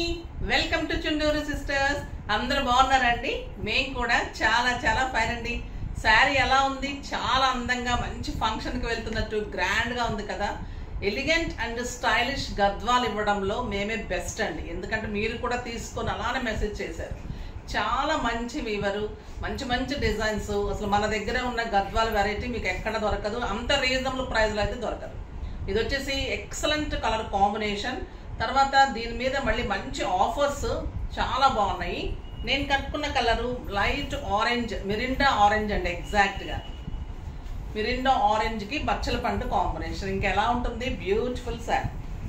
Welcome to Chunduru sisters అందరూ బాగున్నారండి మేము కూడా చాలా చాలా ఫైన్ అండి శారీ ఎలా ఉంది చాలా అందంగా మంచి ఫంక్షన్ కి వెళ్తున్నట్టు గ్రాండ్ గా ఉంది కదా ఎలిగెంట్ అండ్ స్టైలిష్ గద్వాలు ఇవ్వడంలో మేమే బెస్ట్ అండి ఎందుకంటే మీరు కూడా తీసుకొని అలానే మెసేజ్ చేశారు చాలా మంచి వీవరు మంచి మంచి డిజైన్స్ అసలు మన దగ్గర ఉన్న గద్వాల వెరైటీ మీకు ఎక్కడ దొరకదు అంత రీజనబుల్ ప్రైస్లో అయితే దొరకదు ఇది వచ్చేసి ఎక్సలెంట్ కలర్ కాంబినేషన్ తర్వాత దీని మీద మళ్ళీ మంచి ఆఫర్స్ చాలా బాగున్నాయి నేను కట్టుకున్న colour light orange Mirinda orange అండి ఎగ్జాక్ట్గా మిరిండా ఆరెంజ్కి బచ్చల పండు కాంబినేషన్ ఇంకెలా ఉంటుంది బ్యూటిఫుల్ శారీ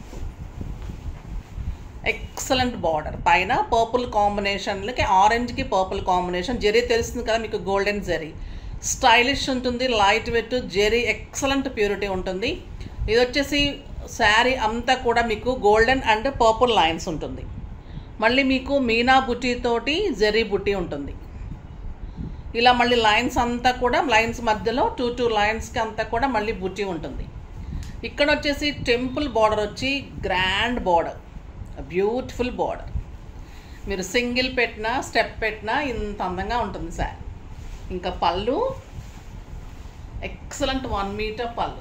ఎక్సలెంట్ బార్డర్ పైన పర్పుల్ కాంబినేషన్లకి ఆరెంజ్కి పర్పుల్ కాంబినేషన్ జెరీ తెలుస్తుంది కదా మీకు గోల్డెన్ జెరీ స్టైలిష్ ఉంటుంది light weight zari excellent purity ఉంటుంది ఇది వచ్చేసి శారీ అంతా కూడా మీకు గోల్డెన్ అండ్ పర్పుల్ లైన్స్ ఉంటుంది మళ్ళీ మీకు మీనా బుట్టి తోటి జెరీ బుట్టి ఉంటుంది ఇలా మళ్ళీ లైన్స్ అంతా కూడా లైన్స్ మధ్యలో టూ టూ లైన్స్కి అంతా కూడా మళ్ళీ బుట్టి ఉంటుంది ఇక్కడ వచ్చేసి టెంపుల్ బార్డర్ వచ్చి గ్రాండ్ బార్డర్ బ్యూటిఫుల్ బార్డర్ మీరు సింగిల్ పెట్టినా స్టెప్ పెట్టినా ఇంత అందంగా ఉంటుంది సార్ ఇంకా పళ్ళు ఎక్సలెంట్ వన్ మీటర్ పళ్ళు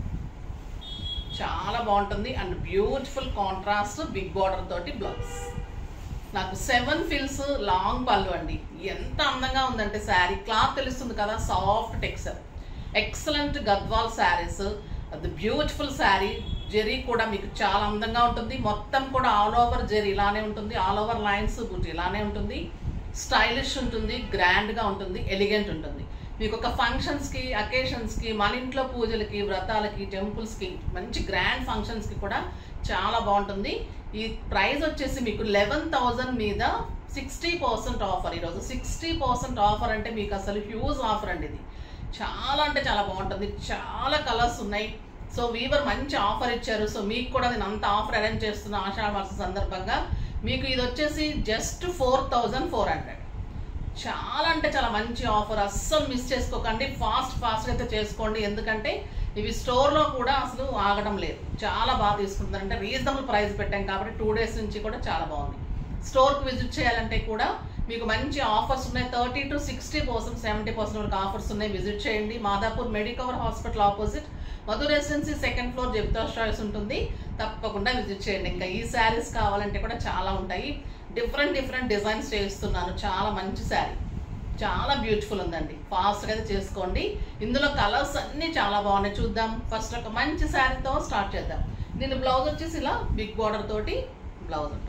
చాలా బాగుంటుంది and beautiful contrast big border తోటి బ్లౌజ్ నాకు సెవెన్ ఫిల్స్ లాంగ్ పళ్ళు అండి ఎంత అందంగా ఉందంటే శారీ క్లాత్ తెలుస్తుంది కదా soft texture excellent Gadwal saris అది బ్యూటిఫుల్ శారీ జెరీ కూడా మీకు చాలా అందంగా ఉంటుంది మొత్తం కూడా ఆల్ ఓవర్ జెరీ ఇలానే ఉంటుంది ఆల్ ఓవర్ లైన్స్ బుట్టి ఇలానే ఉంటుంది స్టైలిష్ ఉంటుంది గ్రాండ్గా ఉంటుంది ఎలిగెంట్ ఉంటుంది మీకు ఒక ఫంక్షన్స్కి అకేషన్స్కి మన ఇంట్లో పూజలకి వ్రతాలకి టెంపుల్స్కి మంచి గ్రాండ్ ఫంక్షన్స్కి కూడా చాలా బాగుంటుంది ఈ ప్రైస్ వచ్చేసి మీకు లెవెన్ థౌజండ్ మీద సిక్స్టీ పర్సెంట్ ఆఫర్ ఈరోజు సిక్స్టీ పర్సెంట్ ఆఫర్ అంటే మీకు అసలు హ్యూజ్ ఆఫర్ అండి ఇది చాలా అంటే చాలా బాగుంటుంది చాలా కలర్స్ ఉన్నాయి సో వీవర్ మంచి ఆఫర్ ఇచ్చారు సో మీకు కూడా నేను అంత ఆఫర్ అరేంజ్ చేస్తున్న ఆషాఢ మాసం సందర్భంగా మీకు ఇది వచ్చేసి just four thousand four hundred చాలా అంటే చాలా మంచి ఆఫర్ అస్సలు మిస్ చేసుకోకండి ఫాస్ట్ ఫాస్ట్గా అయితే చేసుకోండి ఎందుకంటే ఇవి స్టోర్లో కూడా అసలు ఆగడం లేదు చాలా బాగా తీసుకుంటున్నారు అంటే రీజనబుల్ ప్రైస్ పెట్టాం కాబట్టి టూ డేస్ నుంచి కూడా చాలా బాగుంది స్టోర్కి విజిట్ చేయాలంటే కూడా మీకు మంచి ఆఫర్స్ ఉన్నాయి thirty to sixty percent seventy percent వరకు ఆఫర్స్ ఉన్నాయి విజిట్ చేయండి Madhapur Medicover hospital opposite Madhu residency second floor జెప్తా చాయిస్ ఉంటుంది తప్పకుండా విజిట్ చేయండి ఇంకా ఈ శారీస్ కావాలంటే కూడా చాలా ఉంటాయి డిఫరెంట్ డిఫరెంట్ డిజైన్స్ చేస్తున్నాను చాలా మంచి శారీ చాలా బ్యూటిఫుల్ ఉందండి ఫాస్ట్గా అయితే చేసుకోండి ఇందులో కలర్స్ అన్నీ చాలా బాగున్నాయి చూద్దాం ఫస్ట్ ఒక మంచి శారీతో స్టార్ట్ చేద్దాం దీని బ్లౌజ్ వచ్చేసి ఇలా బిగ్ బార్డర్ తోటి బ్లౌజ్ ఉంటుంది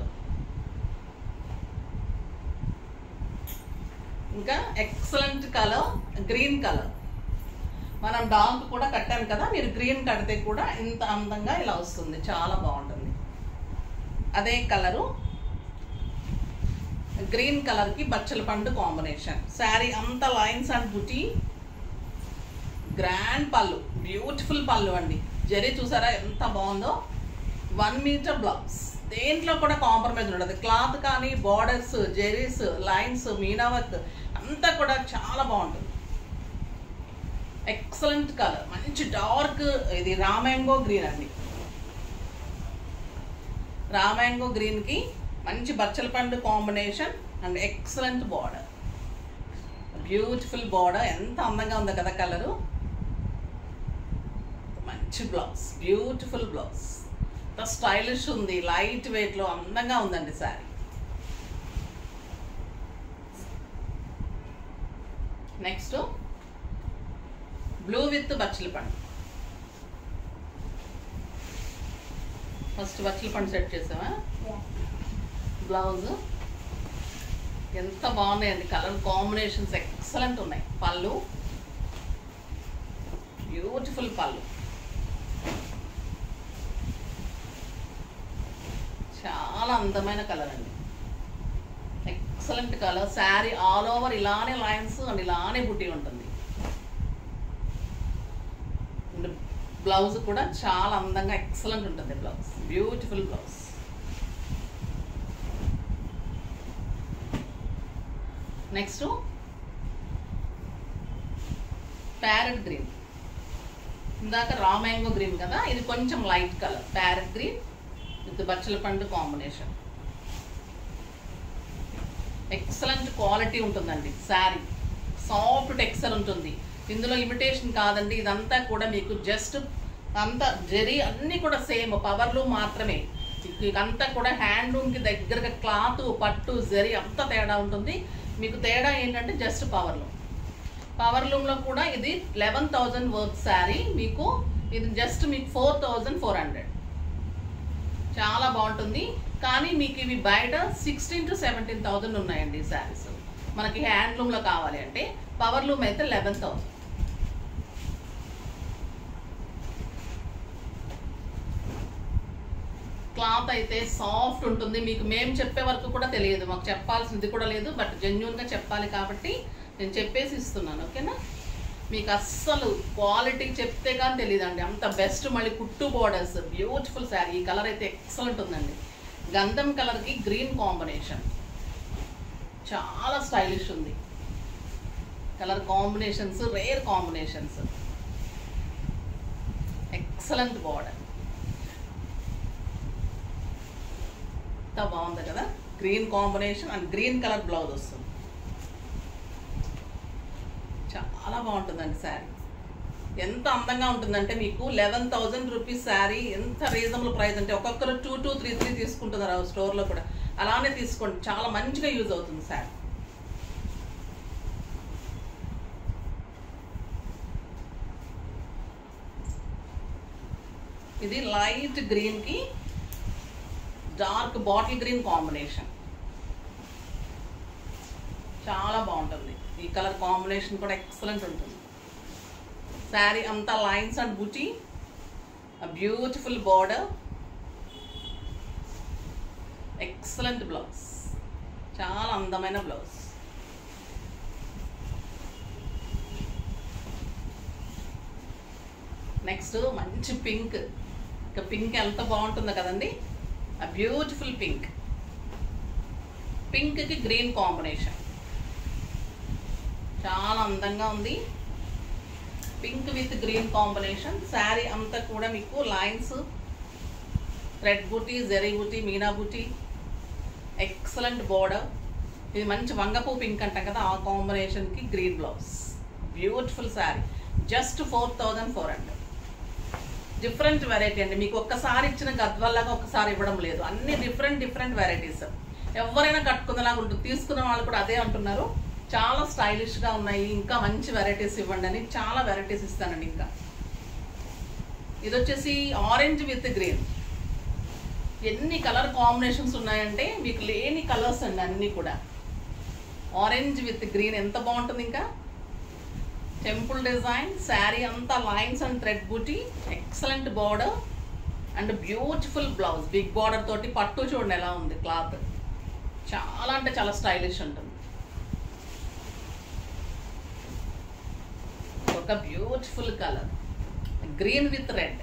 ఇంకా ఎక్సలెంట్ కలర్ గ్రీన్ కలర్ మనం డార్క్ కూడా కట్టాం కదా మీరు గ్రీన్ కడితే కూడా ఇంత అందంగా ఇలా వస్తుంది చాలా బాగుంటుంది అదే కలరు గ్రీన్ కలర్కి బచ్చల పండు కాంబినేషన్ శారీ అంత లైన్స్ అండ్ బుటీ గ్రాండ్ పళ్ళు బ్యూటిఫుల్ పళ్ళు అండి జరీ చూసారా ఎంత బాగుందో వన్ మీటర్ బ్లౌజ్ దేంట్లో కూడా కాంప్రమైజ్ ఉండదు క్లాత్ కానీ బార్డర్స్ జెరీస్ లైన్స్ మీనా వర్క్ అంతా కూడా చాలా బాగుంటుంది ఎక్సలెంట్ కలర్ మంచి డార్క్ ఇది రామాంగో గ్రీన్ అండి రామాంగో గ్రీన్కి మంచి బచ్చల పండు combination and excellent border beautiful border ఎంత అందంగా ఉందో కదా కలరు మంచి బ్లౌజ్ బ్యూటిఫుల్ బ్లౌజ్ ఎంత స్టైలిష్ ఉంది లైట్ వెయిట్లో అందంగా ఉందండి శారీ నెక్స్ట్ బ్లూ విత్ బచ్చల పండు ఫస్ట్ బచ్చల పండు సెట్ చేసామా బ్లౌజ్ ఎంత బాగున్నాయండి కలర్ కాంబినేషన్స్ ఎక్సలెంట్ ఉన్నాయి పళ్ళు బ్యూటిఫుల్ పళ్ళు చాలా అందమైన కలర్ అండి excellent colour sari all over ఇలానే లైన్స్ అండ్ ఇలానే బుట్టి ఉంటుంది బ్లౌజ్ కూడా చాలా అందంగా ఎక్సలెంట్ ఉంటుంది blouse beautiful blouse next parrot green ఇందాక రా మ్యాంగో గ్రీన్ కదా ఇది కొంచెం light colour parrot green with బచ్చల పండు కాంబినేషన్ ఎక్సలెంట్ క్వాలిటీ ఉంటుందండి శారీ సాఫ్ట్ టెక్స్చర్ ఉంటుంది ఇందులో ఇమిటేషన్ కాదండి ఇదంతా కూడా మీకు జస్ట్ అంతా జరీ అన్నీ కూడా సేమ్ పవర్లు మాత్రమే మీకు అంతా కూడా హ్యాండ్లూమ్కి దగ్గరగా క్లాత్ పట్టు జరీ అంతా తేడా ఉంటుంది మీకు తేడా ఏంటంటే జస్ట్ పవర్లూమ్ పవర్ లూమ్లో కూడా ఇది లెవెన్ థౌజండ్ వర్క్ శారీ మీకు ఇది జస్ట్ మీకు ఫోర్ థౌజండ్ ఫోర్ హండ్రెడ్ చాలా బాగుంటుంది కానీ మీకు ఇవి బయట సిక్స్టీన్ టు సెవెంటీన్ థౌజండ్ ఉన్నాయండి ఈ శారీస్ మనకి హ్యాండ్లూమ్లో కావాలి అంటే పవర్ లూమ్ అయితే లెవెన్ థౌజండ్ క్లాత్ అయితే సాఫ్ట్ ఉంటుంది మీకు మేము చెప్పే వరకు కూడా తెలియదు మాకు చెప్పాల్సింది కూడా లేదు బట్ జెన్యున్గా చెప్పాలి కాబట్టి నేను చెప్పేసి ఇస్తున్నాను ఓకేనా మీకు అస్సలు క్వాలిటీ చెప్తే కానీ తెలియదండి అంత బెస్ట్ మళ్ళీ కుట్టు బోర్డర్స్ బ్యూటిఫుల్ శారీ ఈ కలర్ అయితే ఎక్సలెంట్ ఉందండి గంధం కలర్కి గ్రీన్ కాంబినేషన్ చాలా స్టైలిష్ ఉంది colour combinations rare combinations excellent border ఎంత బాగుంది కదా green combination and green colour blouse వస్తుంది చాలా బాగుంటుందండి శారీ ఎంత అందంగా ఉంటుందంటే మీకు లెవెన్ థౌజండ్ రూపీస్ శారీ ఎంత రీజనబుల్ ప్రైస్ అంటే ఒక్కొక్కరు టూ టూ త్రీ త్రీ తీసుకుంటున్నారు స్టోర్లో కూడా అలానే తీసుకోండి చాలా మంచిగా యూజ్ అవుతుంది శారీ ఇది లైట్ గ్రీన్కి డార్క్ బాటిల్ గ్రీన్ కాంబినేషన్ చాలా బాగుంటుంది ఈ కలర్ కాంబినేషన్ కూడా ఎక్సలెంట్ ఉంటుంది శారీ అంతా లైన్స్ అండ్ బుటీ బ్యూటిఫుల్ బార్డర్ ఎక్సలెంట్ బ్లౌజ్ చాలా అందమైన బ్లౌజ్ నెక్స్ట్ మంచి పింక్ ఇక పింక్ ఎంత బాగుంటుందో కదండి ఆ బ్యూటిఫుల్ పింక్ పింక్కి గ్రీన్ కాంబినేషన్ చాలా అందంగా ఉంది pink with green combination sari అంతా కూడా మీకు లైన్స్ రెడ్ బూటీ జెరీ బూటీ మీనా బూటీ ఎక్సలెంట్ బోర్డర్ ఇది మంచి వంగపూ పింక్ అంటాం కదా ఆ కాంబినేషన్కి green blouse beautiful sari just four thousand four hundred different variety అండి మీకు ఒక్కసారి ఇచ్చిన గద్వల్లాగా ఒక్కసారి ఇవ్వడం లేదు అన్ని డిఫరెంట్ డిఫరెంట్ వెరైటీస్ ఎవరైనా కట్టుకునేలాగా ఉంటుంది తీసుకున్న వాళ్ళు కూడా అదే అంటున్నారు చాలా స్టైలిష్గా ఉన్నాయి ఇంకా మంచి వెరైటీస్ ఇవ్వండి అని చాలా వెరైటీస్ ఇస్తానండి ఇంకా ఇది వచ్చేసి ఆరెంజ్ విత్ గ్రీన్ ఎన్ని కలర్ కాంబినేషన్స్ ఉన్నాయంటే మీకు లేని కలర్స్ అండి అన్నీ కూడా ఆరెంజ్ విత్ గ్రీన్ ఎంత బాగుంటుంది ఇంకా టెంపుల్ డిజైన్ శారీ అంతా లైన్స్ అండ్ థ్రెడ్ బూటీ excellent border and beautiful blouse big border తోటి పట్టు చూడండి ఎలా ఉంది క్లాత్ చాలా అంటే చాలా స్టైలిష్ ఉంటుంది ఒక beautiful colour green with red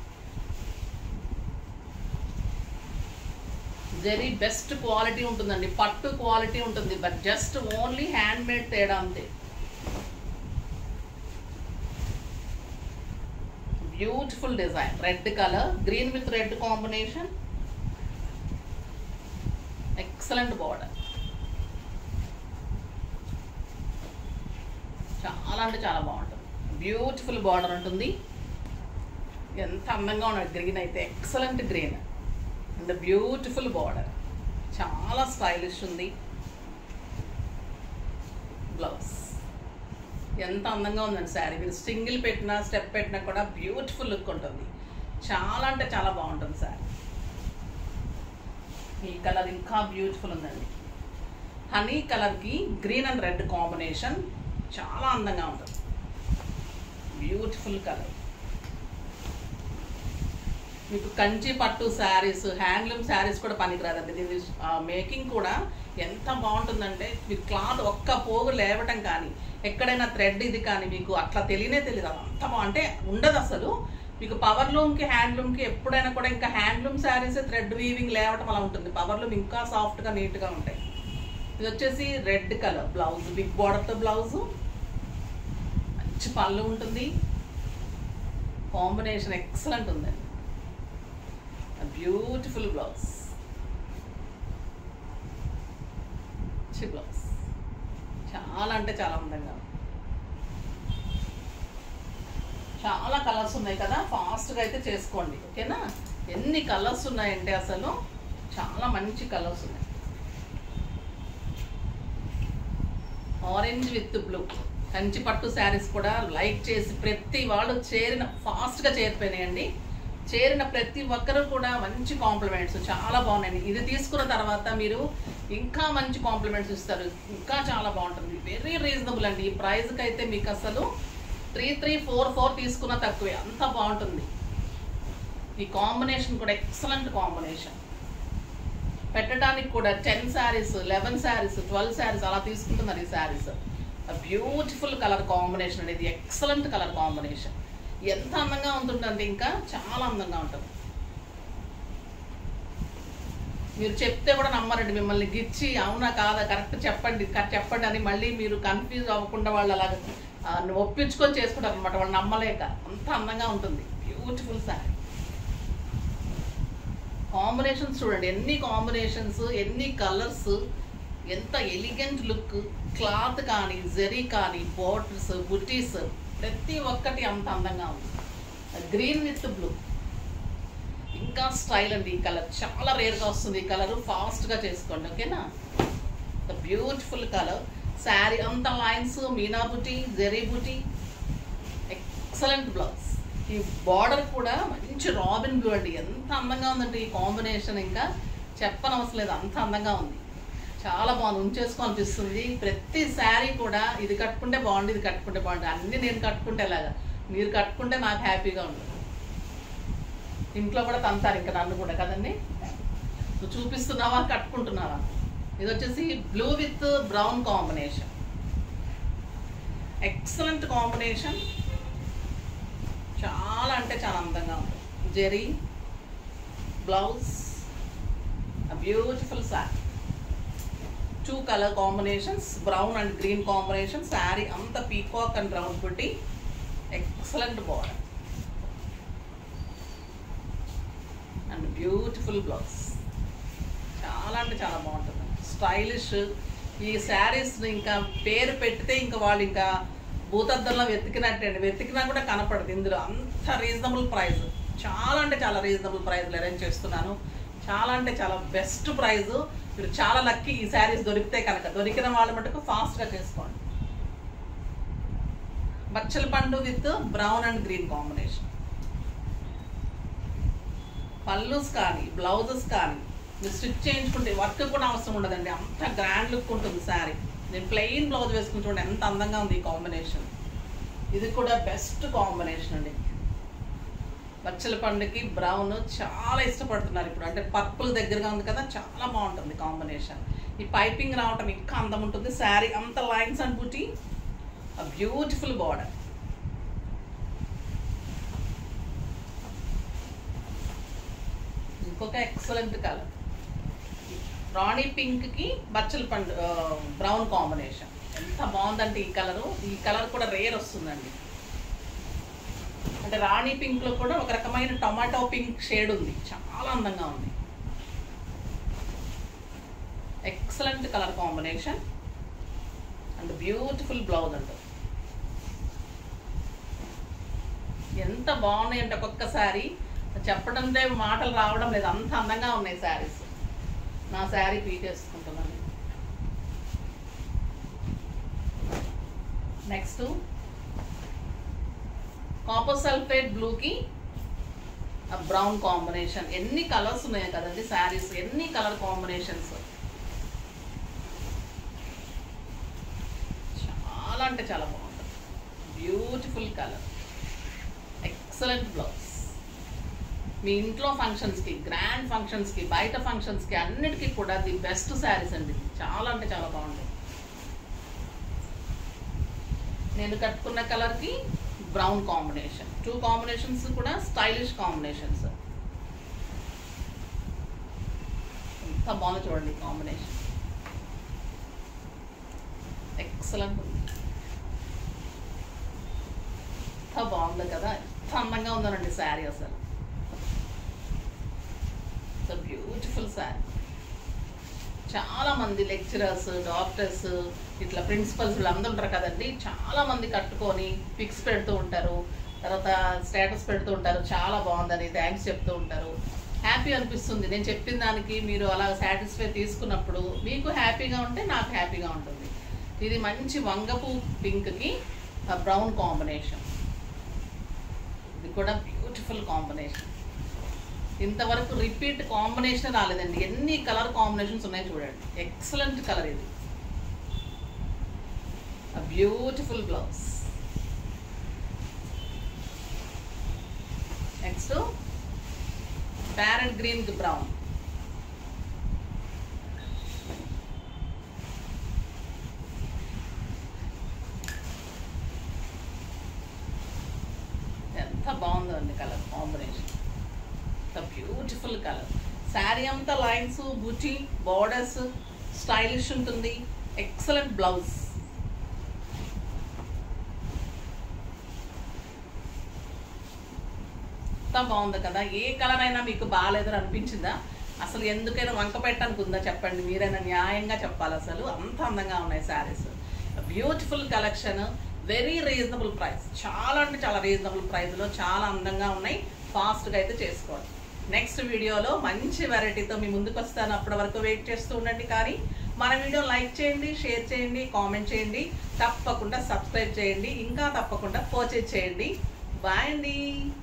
very best quality ఉంటుందండి పట్టు క్వాలిటీ ఉంటుంది but just only hand made తేడా అంతే beautiful design red colour green with red combination excellent border చాలా అంటే చాలా బాగుంటుంది బ్యూటిఫుల్ బార్డర్ ఉంటుంది ఎంత అందంగా ఉన్నది గ్రీన్ అయితే excellent green and beautiful border చాలా స్టైలిష్ ఉంది బ్లౌజ్ ఎంత అందంగా ఉందండి శారీ మీరు సింగిల్ పెట్టినా స్టెప్ పెట్టినా కూడా బ్యూటిఫుల్ లుక్ ఉంటుంది చాలా అంటే చాలా బాగుంటుంది శారీ ఈ కలర్ ఇంకా బ్యూటిఫుల్ ఉందండి హనీ కలర్కి గ్రీన్ అండ్ రెడ్ కాంబినేషన్ చాలా అందంగా ఉంటుంది బ్యూటిఫుల్ కలర్ మీకు కంచి పట్టు శారీస్ హ్యాండ్లూమ్ శారీస్ కూడా పనికిరాదండి దీని మేకింగ్ కూడా ఎంత బాగుంటుందంటే మీకు క్లాత్ ఒక్క పోగు లేవటం కానీ ఎక్కడైనా థ్రెడ్ ఇది కానీ మీకు అట్లా తెలియనే తెలియదు అంత బా అంటే ఉండదు అసలు మీకు పవర్ లూమ్కి హ్యాండ్లూమ్కి ఎప్పుడైనా కూడా ఇంకా హ్యాండ్లూమ్ శారీస్ థ్రెడ్ వీవింగ్ లేవటం అలా ఉంటుంది పవర్ లూమ్ ఇంకా సాఫ్ట్గా నీట్గా ఉంటాయి ఇది వచ్చేసి రెడ్ కలర్ బ్లౌజ్ బిగ్ బార్డర్తో బ్లౌజు మంచి పళ్ళు ఉంటుంది కాంబినేషన్ ఎక్సలెంట్ ఉందండి బ్యూటిఫుల్ బ్లౌజ్ మంచి బ్లౌజ్ చాలా అంటే చాలా అందంగా ఉంది. చాలా కలర్స్ ఉన్నాయి కదా ఫాస్ట్గా అయితే చేసుకోండి ఓకేనా ఎన్ని కలర్స్ ఉన్నాయంటే అసలు చాలా మంచి కలర్స్ ఉన్నాయి ఆరెంజ్ విత్ బ్లూ కంచి పట్టు శారీస్ కూడా లైక్ చేసి ప్రతి వాళ్ళు చేరిన ఫాస్ట్గా చేరిపోయినాయండి చేరిన ప్రతి ఒక్కరు కూడా మంచి కాంప్లిమెంట్స్ చాలా బాగున్నాయండి ఇది తీసుకున్న తర్వాత మీరు ఇంకా మంచి కాంప్లిమెంట్స్ ఇస్తారు ఇంకా చాలా బాగుంటుంది వెరీ రీజనబుల్ అండి ఈ ప్రైస్కి అయితే మీకు అసలు త్రీ త్రీ ఫోర్ ఫోర్ తీసుకున్న తక్కువే అంత బాగుంటుంది ఈ కాంబినేషన్ కూడా ఎక్సలెంట్ కాంబినేషన్ పెట్టడానికి కూడా ten saris eleven saris twelve saris అలా తీసుకుంటున్నారు ఈ శారీస్ బ్యూటిఫుల్ కలర్ కాంబినేషన్ అనేది ఎక్సలెంట్ కలర్ కాంబినేషన్ ఎంత అందంగా ఉంటుందంటే ఇంకా చాలా అందంగా ఉంటుంది మీరు చెప్తే కూడా నమ్మరండి మిమ్మల్ని గిచ్చి అవునా కాదా కరెక్ట్ చెప్పండి కరెక్ట్ చెప్పండి అని మళ్ళీ మీరు కన్ఫ్యూజ్ అవ్వకుండా వాళ్ళు అలాగ ఆ, ఒప్పించుకొని చేసుకుంటారు అనమాట వాళ్ళు నమ్మలేక అంత అందంగా ఉంటుంది బ్యూటిఫుల్ శారీ కాంబినేషన్స్ చూడండి ఎన్ని కాంబినేషన్స్ ఎన్ని కలర్స్ ఎంత ఎలిగెంట్ లుక్ క్లాత్ కానీ జరీ కానీ బోర్డర్స్ బుటీస్ ప్రతి ఒక్కటి అంత అందంగా ఉంది గ్రీన్ విత్ బ్లూ ఇంకా స్టైల్ అండి ఈ కలర్ చాలా రేర్గా వస్తుంది ఈ కలర్ ఫాస్ట్గా చేసుకోండి ఓకేనా బ్యూటిఫుల్ కలర్ శారీ అంత లైన్స్ మీనా బుటీ జెరీ బుటీ ఎక్సలెంట్ బ్లౌజ్ ఈ బార్డర్ కూడా మంచి రాబిన్ బ్లూ అండి ఎంత అందంగా ఉందండి ఈ కాంబినేషన్ ఇంకా చెప్పనవసరం లేదు అంత అందంగా ఉంది చాలా బాగుంది ఉంచేసుకో అనిపిస్తుంది ప్రతి శారీ కూడా ఇది కట్టుకుంటే బాగుంది ఇది కట్టుకుంటే బాగుంది అన్ని నేను కట్టుకుంటే ఎలాగా మీరు కట్టుకుంటే నాకు హ్యాపీగా ఉంటుంది ఇంట్లో కూడా తంతారు ఇంకా నన్ను కూడా కదండి నువ్వు చూపిస్తున్నావా కట్టుకుంటున్నావా ఇది వచ్చేసి blue with brown combination excellent combination చాలా అంటే చాలా అందంగా ఉంది zari blouse beautiful sari two colour combinations brown and green combination sari అంత పీకాక్ అండ్ బ్రౌన్ పుట్టి excellent border and beautiful blouse చాలా అంటే చాలా బాగుంటుంది స్టైలిష్ ఈ శారీస్ని ఇంకా పేరు పెడితే ఇంకా వాళ్ళు ఇంకా భూతద్దంలో వెతికినట్టే అండి వెతికినా కూడా కనపడదు ఇందులో అంత రీజనబుల్ ప్రైస్ చాలా అంటే చాలా రీజనబుల్ ప్రైస్లో అరేంజ్ చేస్తున్నాను చాలా అంటే చాలా బెస్ట్ ప్రైస్ మీరు చాలా లక్కీ ఈ శారీస్ దొరికితే కనుక దొరికిన వాళ్ళ మటుకు ఫాస్ట్గా చేసుకోండి బచ్చల పండు with brown and green combination పళ్ళుస్ కానీ బ్లౌజెస్ కానీ మీరు స్టిచ్ చేయించుకుంటే వర్క్ కూడా అవసరం ఉండదండి అంత గ్రాండ్ లుక్ ఉంటుంది శారీ నేను ప్లెయిన్ బ్లౌజ్ వేసుకుని చూడండి ఎంత అందంగా ఉంది ఈ కాంబినేషన్ ఇది కూడా బెస్ట్ కాంబినేషన్ అండి బచ్చల పండుకి బ్రౌన్ చాలా ఇష్టపడుతున్నారు ఇప్పుడు అంటే పర్పుల్ దగ్గరగా ఉంది కదా చాలా బాగుంటుంది కాంబినేషన్ ఈ పైపింగ్ రావటం ఇంకా అందం ఉంటుంది శారీ అంత లైన్స్ అండ్ బుటీ బ్యూటిఫుల్ బార్డర్ ఇంకొక ఎక్సలెంట్ కలర్ రాణి పింక్ కి బచ్చల పండు బ్రౌన్ కాంబినేషన్ ఎంత బాగుందంటే ఈ కలరు ఈ కలర్ కూడా రేర్ వస్తుందండి అంటే రాణి పింక్ లో కూడా ఒక రకమైన టొమాటో పింక్ షేడ్ ఉంది చాలా అందంగా ఉంది excellent colour combination and beautiful blouse అంట ఎంత బాగున్నాయి అంటే ఒక్కొక్కసారి చెప్పడంతో మాటలు రావడం లేదు అంత అందంగా ఉన్నాయి శారీస్ నా శారీ పీకేసుకుంటున్నాను నెక్స్ట్ కాపర్ సల్ఫేట్ బ్లూకి బ్రౌన్ కాంబినేషన్ ఎన్ని కలర్స్ ఉన్నాయి కదండి శారీస్ ఎన్ని కలర్ కాంబినేషన్స్ చాలా అంటే చాలా బాగుంటుంది బ్యూటిఫుల్ కలర్ ఎక్సలెంట్ బ్లౌజ్ మీ ఇంట్లో ఫంక్షన్స్కి గ్రాండ్ ఫంక్షన్స్కి బయట ఫంక్షన్స్కి అన్నిటికీ కూడా ది బెస్ట్ శారీస్ అండి చాలా అంటే చాలా బాగుంటాయి నేను కట్టుకున్న కలర్కి బ్రౌన్ కాంబినేషన్ టూ కాంబినేషన్స్ కూడా స్టైలిష్ కాంబినేషన్స్ ఎంత బాగుంది చూడండి కాంబినేషన్ ఎక్సలెంట్ ఉంది ఎంత బాగుంది కదా ఎంత అందంగా ఉందనండి శారీ అసలు బ్యూటిఫుల్ శారీ చాలా మంది లెక్చరర్స్ డాక్టర్స్ ఇట్లా ప్రిన్సిపల్స్ వీళ్ళందరూ ఉంటారు కదండి చాలా మంది కట్టుకొని పిక్స్ పెడుతూ ఉంటారు తర్వాత స్టేటస్ పెడుతూ ఉంటారు చాలా బాగుందని థ్యాంక్స్ చెప్తూ ఉంటారు హ్యాపీ అనిపిస్తుంది నేను చెప్పిన దానికి మీరు అలా సాటిస్ఫై తీసుకున్నప్పుడు మీకు హ్యాపీగా ఉంటే నాకు హ్యాపీగా ఉంటుంది ఇది మంచి వంగపు పింక్కి బ్రౌన్ కాంబినేషన్ ఇది కూడా బ్యూటిఫుల్ కాంబినేషన్ ఇంతవరకు రిపీట్ కాంబినేషన్ రాలేదండి ఎన్ని కలర్ కాంబినేషన్స్ ఉన్నాయి చూడండి ఎక్సలెంట్ కలర్ ఇది beautiful blouse next parrot green brown ఎంత బాగుందో అండి కలర్ కాంబినేషన్ ఎంత బ్యూటిఫుల్ కలర్ శారీ అంతా లైన్స్ బుటీ బార్డర్స్ స్టైలిష్ ఉంటుంది ఎక్సలెంట్ బ్లౌజ్ ఎంత బాగుంది కదా ఏ కలర్ అయినా మీకు బాగాలేదని అనిపించిందా అసలు ఎందుకైనా వంక పెట్టడానికి ఉందా చెప్పండి మీరైనా న్యాయంగా చెప్పాలి అసలు అంత అందంగా ఉన్నాయి saris beautiful collection very reasonable price చాలా అంటే చాలా రీజనబుల్ ప్రైస్లో చాలా అందంగా ఉన్నాయి ఫాస్ట్గా అయితే చేసుకోండి నెక్స్ట్ వీడియోలో మంచి వెరైటీతో మీ ముందుకు వస్తాను అప్పటి వరకు వెయిట్ చేస్తూ ఉండండి కానీ మన వీడియో లైక్ చేయండి షేర్ చేయండి కామెంట్ చేయండి తప్పకుండా సబ్స్క్రైబ్ చేయండి ఇంకా తప్పకుండా పర్చేజ్ చేయండి బాయ్ అండి